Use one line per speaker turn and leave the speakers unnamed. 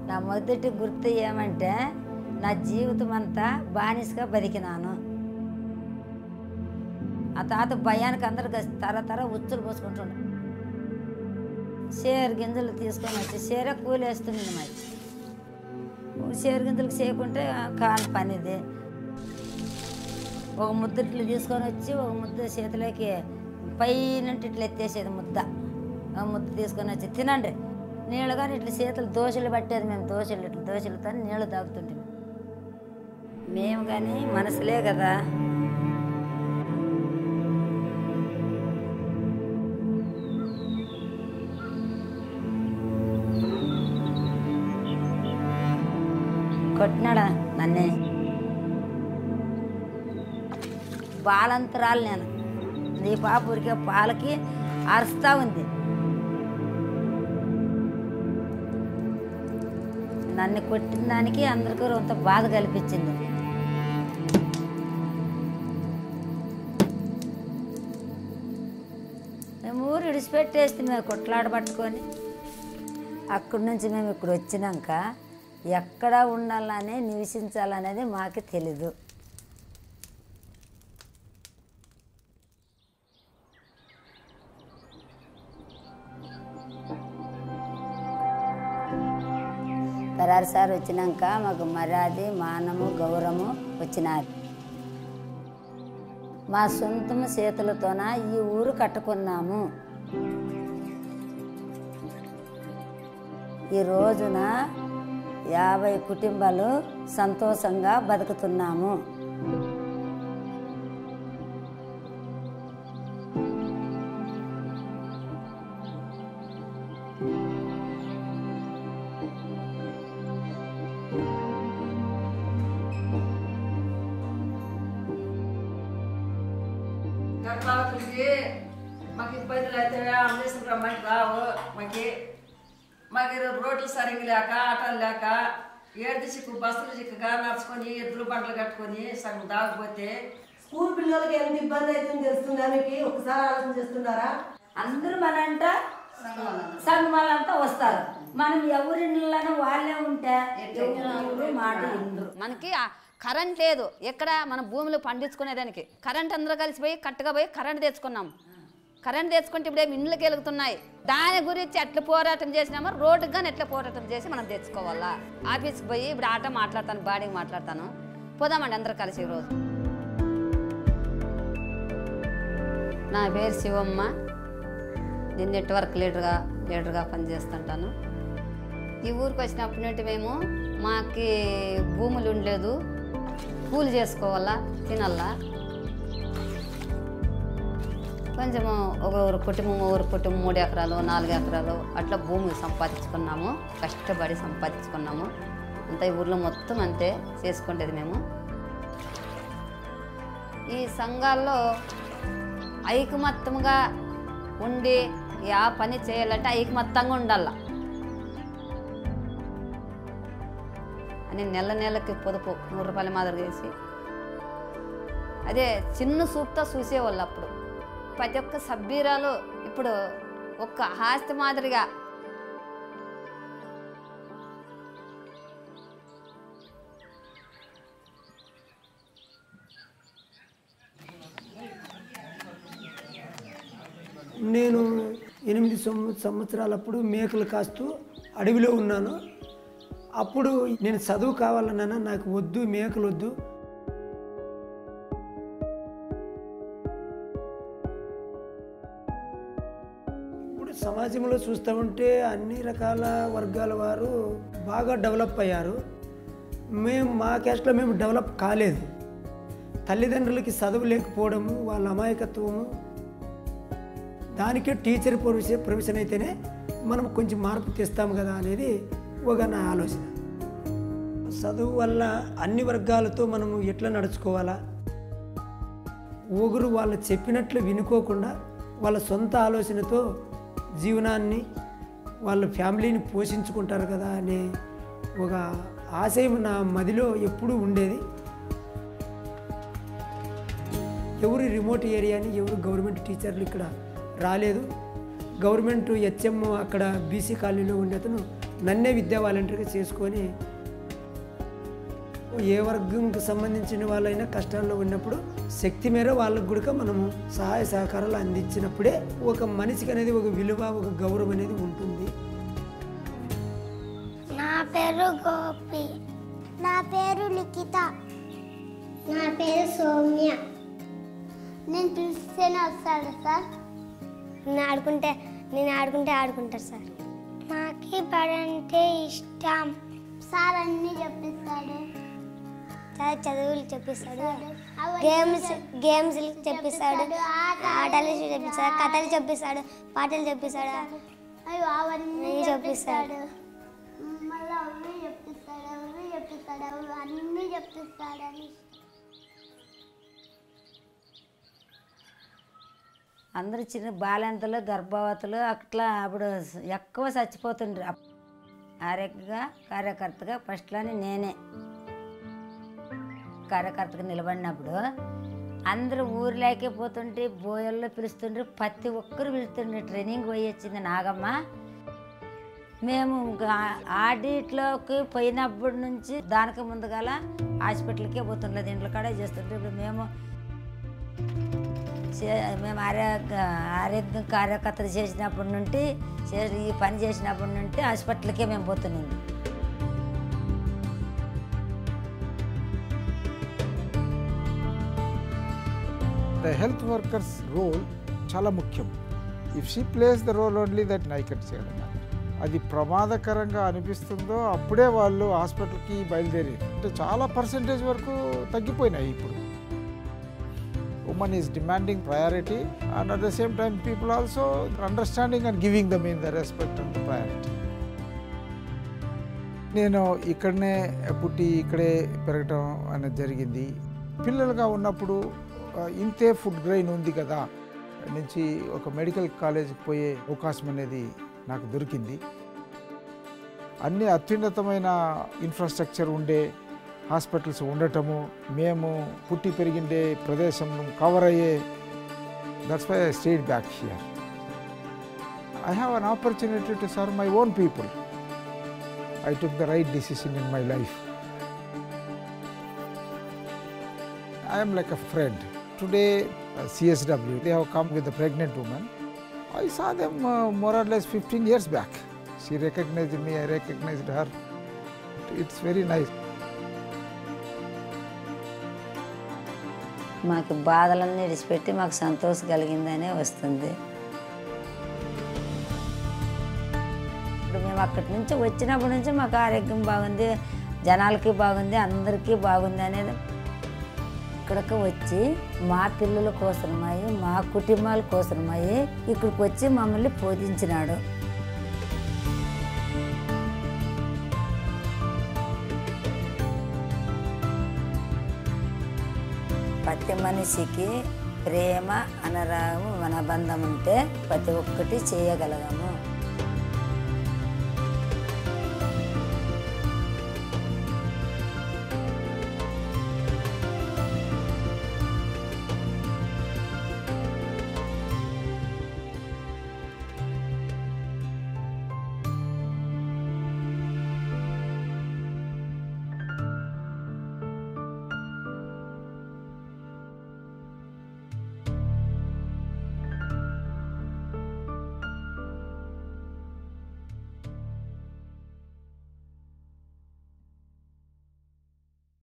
నా మొదటి గుర్తు ఏమంటే నా జీవితం అంతా బానిసగా బతికినాను ఆ తాత భయానికి అందరు కలిసి తర తర ఉచ్చులు పోసుకుంటుండే షేర్ గింజలు తీసుకొని వచ్చి షేరే కూలేస్తుంది మరి షేర్ గింజలకు చేయకుంటే కాని పనిది ఒక ముద్ద ఇట్లా తీసుకొని వచ్చి ఒక ముద్ద చేతిలోకి పైన ఇట్లా ఎత్తేసేది ముద్ద ఆ ముద్ద తీసుకొని వచ్చి తినండి నీళ్ళు కానీ ఇట్లా చేతులు దోశలు పట్టేది మేము దోశలు ఇట్లా దోశలతో నీళ్ళు తాగుతుంటే మేము కానీ మనసులే కదా కొట్టినాడా నన్నే బాలంతరాలు నేను నీ పాప ఉరికే పాలకి అరుస్తా ఉంది నన్ను కొట్టిన దానికి అందరికీ కొంత బాధ కల్పించింది మేము ఊరు విడిచిపెట్టేస్తే మేము కొట్లాడ పట్టుకొని అక్కడి నుంచి మేము ఇక్కడ వచ్చినాక ఎక్కడ ఉండాలనే నివసించాలనేది మాకు తెలీదు పరారు సార్ వచ్చినాక మాకు మర్యాద మానము గౌరవము వచ్చినారు మా సొంతము చేతులతోన ఈ ఊరు కట్టుకున్నాము ఈ రోజున యాభై కుటుంబాలు సంతోషంగా బతుకుతున్నాము
గర్భవతులకి మాకు ఇబ్బందులు అయితే అంబులెన్స్ రమ్మంటే రావు మాకి మాకు ఈరోజు రోడ్లు సరిగ్గా లేక ఆటోలు లేక ఏడు చిక్కు బస్సులు చిక్కుగా నడుచుకొని ఎద్దులు బండ్లు కట్టుకొని సగం దాగిపోతే
స్కూల్ పిల్లలకి ఎంత ఇబ్బంది అవుతుందో తెలుస్తుందా మీకు ఒకసారి ఆలోచన చేస్తున్నారా
అందరూ మనంట సంఘమాలంతా వస్తారు మనం ఎవరిళ్ళను వాళ్ళే ఉంటే ఎవరు మాట వినరు
మనకి ఆ కరెంట్ లేదు ఎక్కడ మన భూమిలో పండించుకునేదానికి కరెంట్ అందరూ కలిసిపోయి కట్టుగా పోయి కరెంట్ తెచ్చుకున్నాం కరెంట్ తెచ్చుకుంటే ఇప్పుడు ఏమి ఇండ్లకి వెలుగుతున్నాయి దాని గురించి ఎట్లా పోరాటం చేసినామో రోడ్డుకి కానీ ఎట్లా పోరాటం చేసి మనం తెచ్చుకోవాలా ఆఫీస్కి పోయి ఇప్పుడు ఆట మాట్లాడతాను బాడీకి మాట్లాడతాను పోదామండి అందరూ కలిసి ఈరోజు నా పేరు శివమ్మ నేను నెట్వర్క్ లీడర్గా లీడర్గా పనిచేస్తుంటాను ఈ ఊరికి వచ్చినప్పటి నుండి మేము మాకి భూములు ఉండలేదు కూలి చేసుకోవాలా తినాలా కొంచెము ఒక ఊరు కుటుంబం ఊరు కుటుంబం మూడు ఎకరాలు నాలుగు ఎకరాలు అట్లా భూమి సంపాదించుకున్నాము కష్టపడి సంపాదించుకున్నాము అంతా ఈ ఊర్లో మొత్తం అంతే చేసుకునేది మేము ఈ సంఘాల్లో ఐకమత్యంగా ఉండి ఆ పని చేయాలంటే ఐకమత్యంగా ఉండాల అని నెల నెలకి పొదుపు నూరు రూపాయల మాదిరి చేసి అదే చిన్న సూప్తో చూసేవాళ్ళు అప్పుడు ప్రతి ఒక్క సభ్యురాలు ఇప్పుడు ఒక్క ఆస్తి మాదిరిగా
నేను ఎనిమిది సంవ- సంవత్సరాలప్పుడు మేకలు కాస్తూ అడవిలో ఉన్నాను అప్పుడు నేను చదువు కావాలన్నా నాకు వద్దు మేకలు వద్దు ఇప్పుడు సమాజంలో చూస్తూ ఉంటే అన్ని రకాల వర్గాల వారు బాగా డెవలప్ అయ్యారు మేము మా క్యాస్ట్లో మేము డెవలప్ కాలేదు తల్లిదండ్రులకి చదువు లేకపోవడము వాళ్ళ అమాయకత్వము దానికే టీచర్ ప్రొఫెషన్ ప్రొఫెషన్ అయితేనే మనం కొంచెం మార్పు తెస్తాం కదా అనేది ఒక నా ఆలోచన చదువు వల్ల అన్ని వర్గాలతో మనము ఎట్లా నడుచుకోవాలా ఒకరు వాళ్ళు చెప్పినట్లు వినుకోకుండా వాళ్ళ సొంత ఆలోచనతో జీవనాన్ని వాళ్ళ ఫ్యామిలీని పోషించుకుంటారు కదా అనే ఒక ఆశయం నా మదిలో ఎప్పుడూ ఉండేది ఎవరు రిమోట్ ఏరియాని ఎవరు గవర్నమెంట్ టీచర్లు ఇక్కడ రాలేదు గవర్నమెంట్ హెచ్ఎం అక్కడ బీసీ కాలనీలో ఉండే అతను నన్నే విద్యా వాలంటీర్గా చేసుకొని ఏ వర్గంకి సంబంధించిన వాళ్ళైనా కష్టాల్లో ఉన్నప్పుడు శక్తి మేర వాళ్ళకు కూడా మనము సహాయ సహకారాలు అందించినప్పుడే ఒక మనిషికి అనేది ఒక విలువ ఒక గౌరవం అనేది ఉంటుంది
నా పేరు గోపి నా పేరు లిఖిత నా పేరు సౌమ్య నేను పిలిస్తేనే వస్తాడు సార్ నేను ఆడుకుంటే నేను ఆడుకుంటే ఆడుకుంటారు సార్ నాకు పడంటే ఇష్టం సార్ అన్నీ చెప్పిస్తాడు సార్ చదువులు చెప్పిస్తాడు గేమ్స్ గేమ్స్ చెప్పిస్తాడు ఆటలు చెప్పిస్తాడు కథలు చెప్పిస్తాడు పాటలు చెప్పిస్తాడు అవన్నీ చెప్పిస్తాడు మళ్ళీ అవి చెప్పిస్తాడు అవి చెప్పిస్తాడు అవి అన్నీ చెప్పిస్తాడని
అందరూ చిన్న బాలింతలు గర్భవతులు అట్లా అప్పుడు ఎక్కువ చచ్చిపోతుండ్రు అప్- ఆరోగ్యంగా కార్యకర్తగా ఫస్ట్లోనే నేనే కార్యకర్తగా నిలబడినప్పుడు అందరూ ఊర్లోకే పోతుంటే బోయల్లో పిలుస్తుండ్రు ప్రతి ఒక్కరు పిలుస్తుండ్రు ట్రైనింగ్ పోయి వచ్చింది నాగమ్మ మేము ఆడిట్లోకి పోయినప్పటి నుంచి దానికి ముందుగాల హాస్పిటల్కే పోతుండే దీంట్లో కాడే చేస్తుంటే ఇప్పుడు మేము చే- మేము ఆరోగ్య ఆరోగ్య కార్యకర్తలు చేసినప్పటి నుండి చే- ఈ పని చేసినప్పటి నుండి హాస్పిటల్కే మేము పోతున్నాం
ద హెల్త్ వర్కర్స్ రోల్ చాలా ముఖ్యం if she plays the role only that నైకట్ చేయడం అది ప్రమాదకరంగా అనిపిస్తుందో అప్పుడే వాళ్ళు హాస్పిటల్కి బయలుదేరి అంటే చాలా పర్సంటేజ్ వరకు తగ్గిపోయినాయి ఇప్పుడు women is demanding priority and at the same time people also understanding and giving them in the respect and the priority నేను ఇక్కడనే పుట్టి ఇక్కడే పెరగటం అనేది జరిగింది పిల్లలుగా ఉన్నప్పుడు ఆ, ఇంతే ఫుడ్ గ్రెయిన్ ఉంది కదా నుంచి ఒక మెడికల్ కాలేజీకి పోయే అవకాశం అనేది నాకు దొరికింది అన్ని అత్యున్నతమైన ఇన్ఫ్రాస్ట్రక్చర్ ఉండే హాస్పిటల్స్ ఉండటము మేము పుట్టి పెరిగిండే ప్రదేశం కవర్ అయ్యే that's why I stayed back here I have an opportunity to serve my own people I took the right decision in my life. I am like a friend. Today, uh, CSW, they have come with a pregnant woman. I saw them uh, more or less 15 years back. She recognized me, I recognized her. It's very nice.
మాకు బాధలన్నీ విడిచిపెట్టి మాకు సంతోషం కలిగిందనే వస్తుంది ఇప్పుడు మేము అక్కడి నుంచి వచ్చినప్పటి నుంచి మాకు ఆరోగ్యం బాగుంది జనాలకి బాగుంది అందరికీ బాగుంది అనేది ఇక్కడికి వచ్చి మా పిల్లల కోసమై మా కుటుంబాల కోసమై ఇక్కడికి వచ్చి మమ్మల్ని పోషించినాడు ప్రతి మనిషికి ప్రేమ అనరాగము మన బంధం ఉంటే ప్రతి ఒక్కటి చేయగలగము